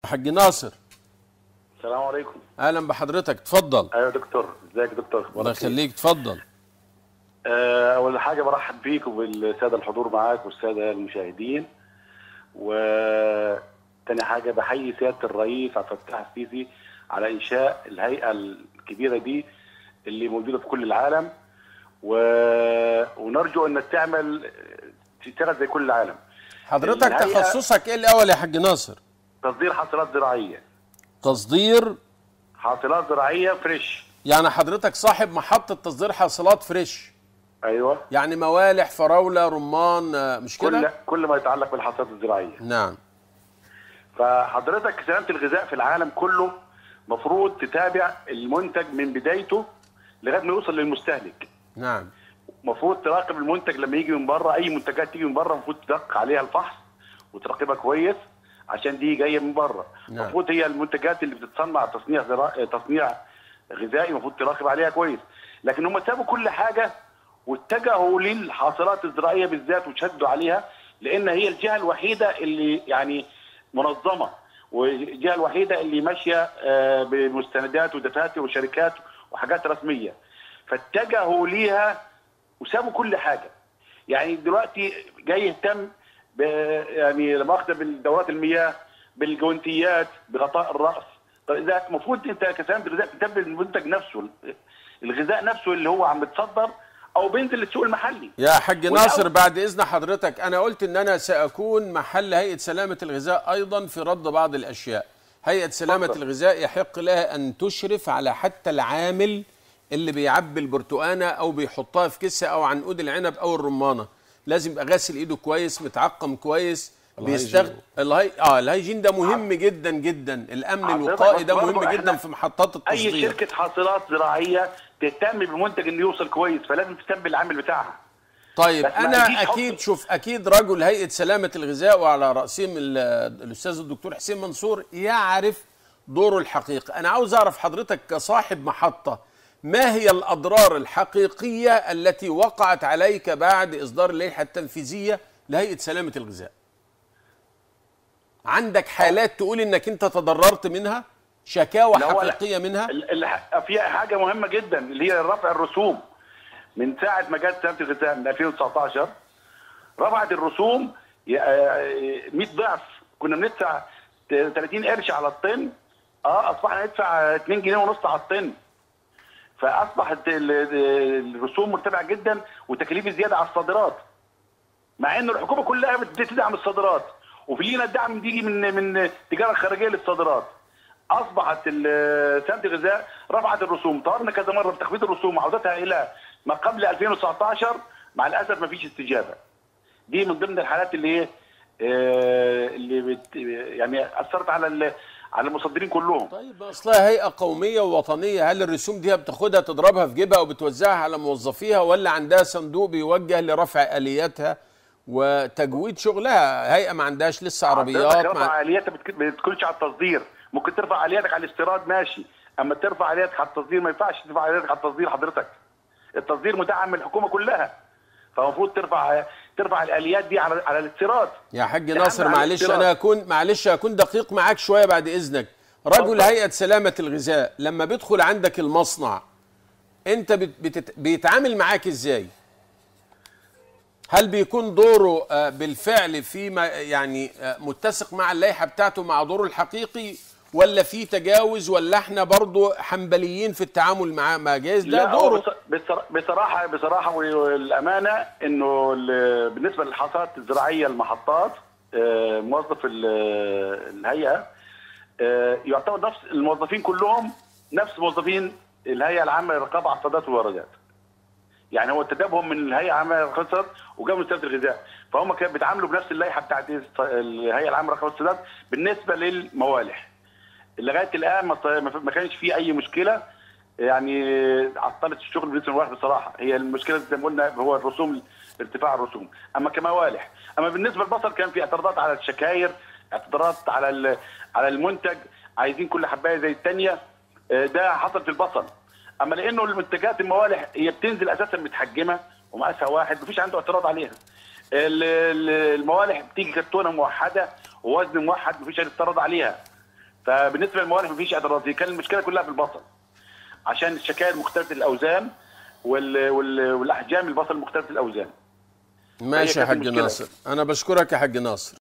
حاج ناصر السلام عليكم اهلا بحضرتك اتفضل ايوه يا دكتور ازيك يا دكتور الله يخليك اتفضل آه، اول حاجه برحب بيك وبالساده الحضور معاك والساده المشاهدين وتاني حاجه بحيي سياده الرئيس عبد الفتاح السيسي على انشاء الهيئه الكبيره دي اللي موجوده في كل العالم و... ونرجو ان تعمل تشتغل زي كل العالم حضرتك الهيئة- تخصصك ايه الاول يا حاج ناصر تصدير حاصلات زراعيه تصدير حاصلات زراعيه فريش يعني حضرتك صاحب محطة تصدير حاصلات فريش ايوه يعني موالح فراولة رمان آه، مش كل كده كل ما يتعلق بالحاصلات الزراعيه نعم فحضرتك سلامه الغذاء في العالم كله مفروض تتابع المنتج من بدايته لغايه ما يوصل للمستهلك نعم مفروض تراقب المنتج لما يجي من بره اي منتجات تيجي من بره المفروض تدقق عليها الفحص وتراقبها كويس عشان دي جايه من بره نعم. المفروض هي المنتجات اللي بتتصنع تصنيع زرا... تصنيع غذائي المفروض تراقب عليها كويس لكن هم سابوا كل حاجه واتجهوا للحاصلات الزراعيه بالذات وشدوا عليها لان هي الجهه الوحيده اللي يعني منظمه والجهه الوحيده اللي ماشيه آه، بمستندات ودفاتر وشركات وحاجات رسميه فاتجهوا ليها وسابوا كل حاجه يعني دلوقتي جاي يهتم ب يعني مؤاخذه بالدورات المياه بالجوانتيات بغطاء الراس طب اذا المفروض انت كسامة الغذاء تهتم بالمنتج نفسه الغذاء نفسه اللي هو عم بتصدر او بينزل للسوق المحلي يا حاج والأول- ناصر بعد اذن حضرتك انا قلت ان انا ساكون محل هيئه سلامه الغذاء ايضا في رد بعض الاشياء هيئه سلامه اتفضل. الغذاء يحق لها ان تشرف على حتى العامل اللي بيعبي البرتقانه او بيحطها في كيسه او عنقود العنب او الرمانه لازم يبقى غاسل ايده كويس متعقم كويس بيستخدم الهي... اه الهيجين ده مهم جدا جدا الامن حضرتك الوقائي ده برضه مهم احنا جدا في محطات اي التصدير شركه حاصلات زراعيه تهتم بالمنتج انه يوصل كويس فلازم تهتم بالعامل بتاعها طيب بس ما انا تجيش اكيد حط- شوف اكيد رجل هيئه سلامه الغذاء وعلى راسهم ال- الاستاذ الدكتور حسين منصور يعرف دوره الحقيقي انا عاوز اعرف حضرتك كصاحب محطه ما هي الاضرار الحقيقيه التي وقعت عليك بعد اصدار اللائحه التنفيذيه لهيئه سلامه الغذاء عندك حالات تقول انك انت تضررت منها شكاوى لا هو لا. حقيقيه منها ال- ال- في حاجه مهمه جدا اللي هي رفع الرسوم من ساعه ما جت سنه الغذاء من 2019 رفعت الرسوم ي- آه، 100 ضعف كنا بندفع ت- 30 قرش على الطن اه اصبحنا ندفع 2 جنيه ونص على الطن فاصبحت ال- ال- الرسوم مرتفعه جدا وتكاليف زياده على الصادرات مع ان الحكومه كلها بت- بتدعم الصادرات وفي لينا الدعم بيجي من من التجاره الخارجيه للصادرات اصبحت ال- سنه الغذاء رفعت الرسوم طالبنا كذا مره بتخفيض الرسوم وعودتها الى ما قبل 2019 مع الاسف ما فيش استجابه دي من ضمن الحالات اللي ايه آه، اللي بت يعني اثرت على ال- على المصدرين كلهم طيب اصلها هيئه قوميه ووطنيه هل الرسوم دي بتاخدها تضربها في جيبها وبتوزعها على موظفيها ولا عندها صندوق بيوجه لرفع الياتها وتجويد شغلها هيئه ما عندهاش لسه عربيات حضرتك رفع مع... الياتك بتك- ما بتكونش على التصدير ممكن ترفع الياتك على الاستيراد ماشي اما ترفع الياتك على التصدير ما ينفعش ترفع الياتك على التصدير حضرتك التصدير مدعم من الحكومه كلها فالمفروض ترفع ترفع الاليات دي على على الاستيراد يا حاج يا ناصر عم على معلش الاستيراد. انا هكون معلش هكون دقيق معاك شويه بعد اذنك رجل اتفضل. هيئه سلامه الغذاء لما بيدخل عندك المصنع انت بت... بتت... بيتعامل معاك ازاي هل بيكون دوره آه، بالفعل فيما يعني آه، متسق مع اللائحه بتاعته مع دوره الحقيقي ولا في تجاوز ولا احنا برضو حنبليين في التعامل معاه ما جايز ده لا هو دوره بص- بصرا- بصراحه بصراحه والامانه انه ال- بالنسبه للحصاد الزراعيه المحطات آه، موظف ال- الهيئه آه، يعتبر نفس الموظفين كلهم نفس موظفين الهيئه العامه للرقابه على الصادرات والواردات. يعني هو انتدابهم من الهيئه العامه للرقابه الصادرات وجابوا من وزاره الغذاء فهم كانوا بيتعاملوا بنفس اللائحه بتاعت الهيئه العامه للرقابه الصادرات بالنسبه للموالح. لغايه الان ما ما- ما كانش في اي مشكله يعني عطلت الشغل بالنسبه للواحد بصراحه هي المشكله زي ما قلنا هو الرسوم ارتفاع الرسوم اما كموالح اما بالنسبه للبصل كان في اعتراضات على الشكاير اعتراضات على ال- على المنتج عايزين كل حبايه زي الثانيه ده حصل في البصل اما لانه المنتجات الموالح هي بتنزل اساسا متحجمه ومقاسها واحد مفيش عنده اعتراض عليها ال- ال- الموالح بتيجي كرتونه موحده ووزن موحد مفيش اعتراض عليها فبالنسبه للموالح مفيش اعتراض هي كان المشكله كلها في البصل عشان الشكاير مختلفه الاوزان وال... وال... والاحجام البصل مختلفه الاوزان ماشي يا كانت حاج المشكلة. ناصر انا بشكرك يا حاج ناصر